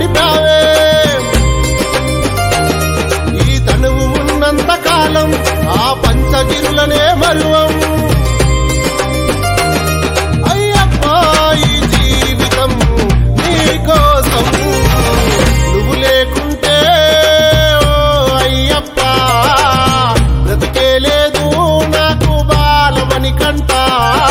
నడిపావే ఈ తనువు ఉన్నంత కాలం ఆ పంచగిరులనే మరువం అయ్యప్ప ఈ జీవితం నీకోసం నువ్వు లేకుంటే ఓ అయ్యప్ప బ్రతికే లేదు నాకు బాలమని కంటా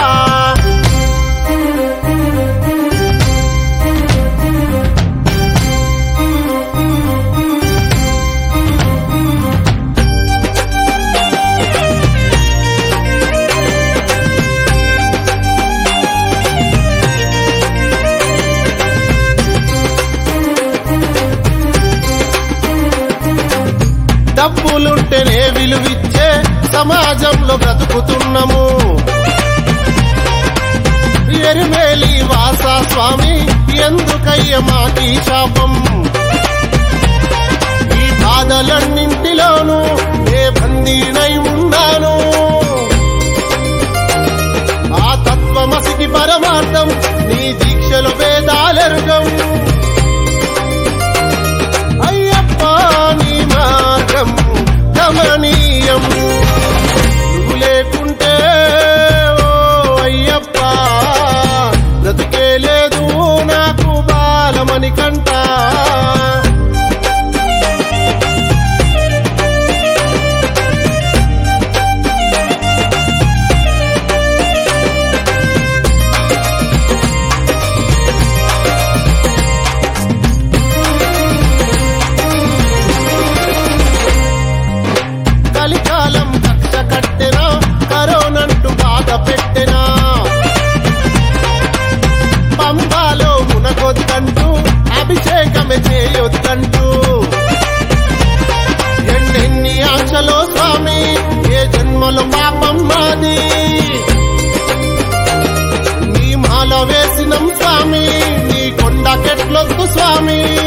డబ్బులుంటేనే విలువిచ్చే సమాజంలో బ్రతుకుతున్నాము ఎరిమేలి వాస స్వామి ఎందుకయ్య మాకీ శాపం ఈ బాధలన్నింటిలోనూ ఏ బందీనై ఉన్నాను ఆ తత్వమసికి పరమార్థం నీ దీక్షలు వేదాలెరుగం అయ్యప్ప నీ మార్గం గమనీయం నువ్వు లేకుంటే ఓ అయ్యప్ప బ్రతికే లేదు నాకు బాలమని కంటా కలికాలం కక్ష కట్టెనా కరోనంటూ బాధ పెట్టెనా పంబాలో మునగొద్దంటూ అభిషేకమే చేయొద్దంటూ ఎన్నెన్ని ఆశలో స్వామి ఏ జన్మలో పాపం మాది నీ మాల వేసినం స్వామి నీ కొండకెట్లొద్దు స్వామి